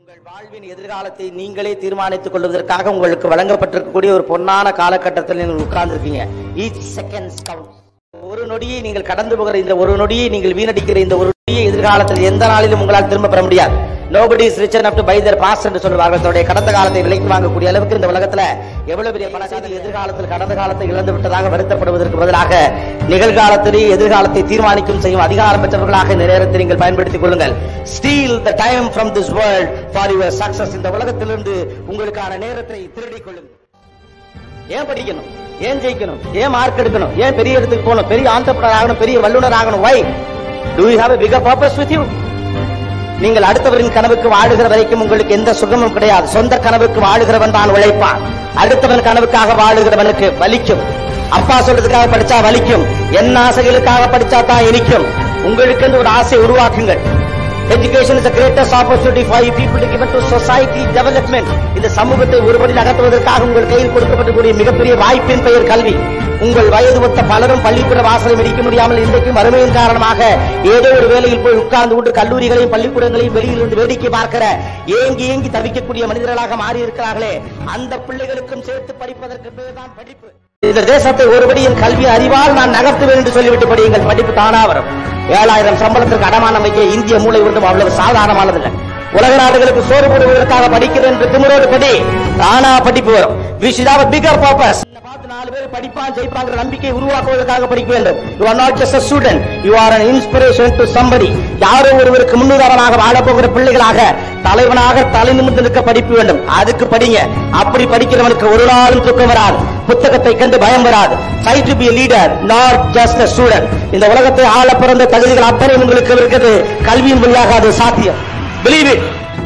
உங்கள் வாழ்வின் எதிர்காலத்தை நீங்களே தீர்மானித்துக் கொள்வதற்காக உங்களுக்கு வழங்கப்பட்டிருக்கக்கூடிய ஒரு பொன்னான காலகட்டத்தில் நீங்கள் உட்கார்ந்துருக்கீங்க ஈச் செகண்ட் கவுண்ட் ஒரு நொடியை நீங்கள் கடந்து போகிற இந்த ஒரு நொடியை நீங்கள் வீணடிக்கிற இந்த ஒரு நொடியை எதிர்காலத்தில் எந்த நாளிலும் உங்களால் திரும்ப பெற முடியாது nobody is rich enough to buy their past என்று சொல்வார்கள் தன்னுடைய கடந்த காலத்தை விலைக்கு வாங்கக்கூடிய அளவுக்கு இந்த உலகத்துல எவ்வளவு பெரிய பணக்காரர் எதிர்காலத்தில் கடந்த காலத்தை இழந்து விட்டதாக வருத்தப்படுவதற்கு பதிலாக நிகழ்காலத்திலேயே எதிர்காலத்தை தீர்மானிக்கும் செய்யும் அதிகாரம் பெற்றவர்களாக இந்த நேரத்தை நீங்கள் பயன்படுத்திக் கொள்ளுங்கள் steal the time from this world for your success இந்த உலகத்திலிருந்து உங்களுக்கான நேரத்தை திருடிக் கொள்ளுங்கள் ஏன் படிக்கணும் ஏன் ஜெயிக்கணும் ஏன் மார்க் எடுக்கணும் ஏன் பெரிய இடத்துக்கு போகணும் பெரிய ஆண்டர்பனர் ஆகணும் பெரிய வல்லுனர் ஆகணும் why do you have a bigger purpose with you நீங்கள் அடுத்தவரின் கனவுக்கு வாழுகிற வரைக்கும் உங்களுக்கு எந்த சுகமும் கிடையாது சொந்த கனவுக்கு வாழுகிறவன் தான் உழைப்பான் அடுத்தவன் கனவுக்காக வாழுகிறவனுக்கு வலிக்கும் அப்பா சொல்றதுக்காக படிச்சா வலிக்கும் என் ஆசைகளுக்காக படிச்சா தான் இனிக்கும் உங்களுக்கு ஒரு ஆசை உருவாக்குங்கள் education is greatest opportunity for you people to given to society development இந்த சமூகத்தை ஒருபடி நகர்த்துவதற்காக உங்கள் கையில் கொடுக்கப்படக்கூடிய மிகப்பெரிய வாய்ப்பின் பெயர் கல்வி உங்கள் வயது ஒத்த பலரும் பள்ளிக்கூட வாசலை மிடிக்க முடியாமல் இன்றைக்கும் வறுமையின் காரணமாக ஏதோ ஒரு வேலையில் போய் உட்கார்ந்து கொண்டு கல்லூரிகளையும் பள்ளிக்கூடங்களையும் வெளியில் இருந்து வேடிக்கை பார்க்கிற ஏங்கி ஏங்கி தவிக்கக்கூடிய மனிதர்களாக மாறி இருக்கிறார்களே அந்த பிள்ளைகளுக்கும் சேர்த்து படிப்பதற்கு பேர் தான் படிப்பு இந்த தேசத்தை ஒருபடியின் கல்வி அறிவால் நான் நகர்த்துவேன் என்று சொல்லிவிட்டு படியுங்கள் படிப்பு தானா வரும் ஏழாயிரம் சம்பளத்திற்கு அடமானம் வைக்க இந்திய மூளை ஒன்றும் அவ்வளவு சாதாரணமானதில்லை உலக நாடுகளுக்கு சோறு போடுவதற்காக படிக்கிறேன் என்று திமிரோடு படி தானா படிப்பு வரும் we should have a bigger purpose பார்த்து நாலு பேர் படிப்பான் ஜெயிப்பாங்கிற நம்பிக்கையை உருவாக்குவதற்காக படிக்க வேண்டும் you are not just a student you are an inspiration to somebody யாரோ ஒருவருக்கு முன்னுதாரணமாக வாழப்போகிற பிள்ளைகளாக தலைவனாக தலை நிமிர்ந்து நிற்க படிப்பு வேண்டும் அதுக்கு படிங்க அப்படி படிக்கிறவனுக்கு ஒரு நாளும் தூக்கம் வராது புத்தகத்தை கண்டு பயம் வராது try to be a leader not just a student இந்த உலகத்தை ஆள பிறந்த தகுதிகள் அத்தனை உங்களுக்கு இருக்கிறது கல்வியின் வழியாக அது சாத்தியம் believe it